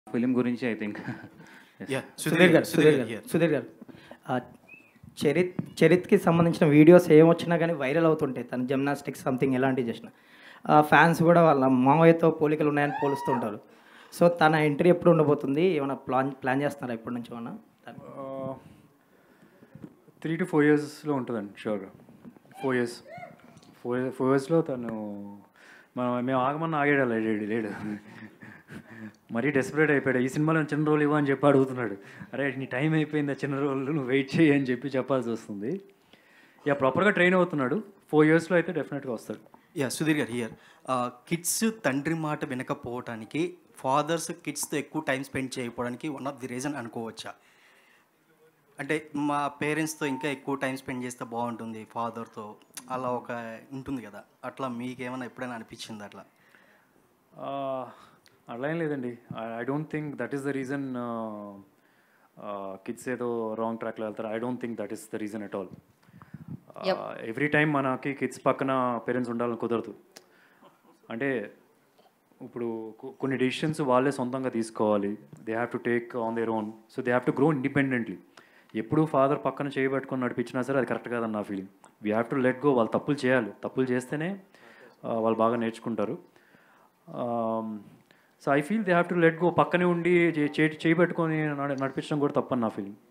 Film గురించి I think Yeah, Sudheer గారు సుధీర్ గారు here. సుధీర్ గారు ఆ, చరిత్ చరిత్కి సంబంధించిన వీడియోస్ ఏమొచ్చినా కానీ వైరల్ అవుతుంటాయి తన జిమ్నాస్టిక్స్ సంథింగ్ ఎలాంటివి చేసిన ఫ్యాన్స్ కూడా వాళ్ళ మామయ్యతో పోలికలు ఉన్నాయని పోలుస్తుంటారు సో తన ఎంట్రీ ఎప్పుడు ఉండబోతుంది ఏమైనా ప్లాన్ ప్లాన్ చేస్తున్నారా ఇప్పటి నుంచి ఏమన్నా త్రీ టు ఫోర్ ఇయర్స్లో ఉంటుందండి షూర్గా ఫోర్ ఇయర్స్ ఫోర్ ఫోర్ ఇయర్స్లో తను మనం మేము ఆగమని ఆగాడు లేడు లేడు మరీ డెస్పరేట్ అయిపోయాడు ఈ సినిమాలో చిన్న రోల్ ఇవ్వ అని చెప్పి అడుగుతున్నాడు అరే నీ టైం అయిపోయింది ఆ చిన్న రోల్ నువ్వు వెయిట్ చేయి అని చెప్పి చెప్పాల్సి వస్తుంది ఇక ప్రాపర్గా ట్రైన్ అవుతున్నాడు ఫోర్ ఇయర్స్లో అయితే డెఫినెట్గా వస్తాడు యా సుధీర్ గారు హియర్ కిడ్స్ తండ్రి మాట వినకపోవటానికి ఫాదర్స్ కిడ్స్తో ఎక్కువ టైం స్పెండ్ చేయకపోవడానికి వన్ ఆఫ్ ది రీజన్ అనుకోవచ్చా అంటే మా పేరెంట్స్తో ఇంకా ఎక్కువ టైం స్పెండ్ చేస్తే బాగుంటుంది ఫాదర్తో అలా ఒక ఉంటుంది కదా అట్లా మీకేమైనా ఎప్పుడైనా అనిపించింది అట్లా అలా ఏం లేదండి I don't think that is the reason kids ఏదో రాంగ్ ట్రాక్లో వెళ్తారు I don't think that is the reason at all every time మనకి కిడ్స్ పక్కన పేరెంట్స్ ఉండాలని కుదరదు అంటే ఇప్పుడు కొ- కొన్ని డెసిషన్స్ వాళ్ళే సొంతంగా తీసుకోవాలి they have to take on their own so they have to grow independently ఎప్పుడు ఫాదర్ పక్కన చేయబెట్టుకొని నడిపించినా సరే అది కరెక్ట్ కాదని నా feeling we have to let go వాళ్ళు తప్పులు చేయాలి తప్పులు చేస్తేనే ఆ, వాళ్ళు బాగా నేర్చుకుంటారు so I feel they have to let go పక్కనే ఉండి చే- చే- చేయబెట్టుకొని నడ- నడిపించడం కూడా తప్పని నా ఫీలింగ్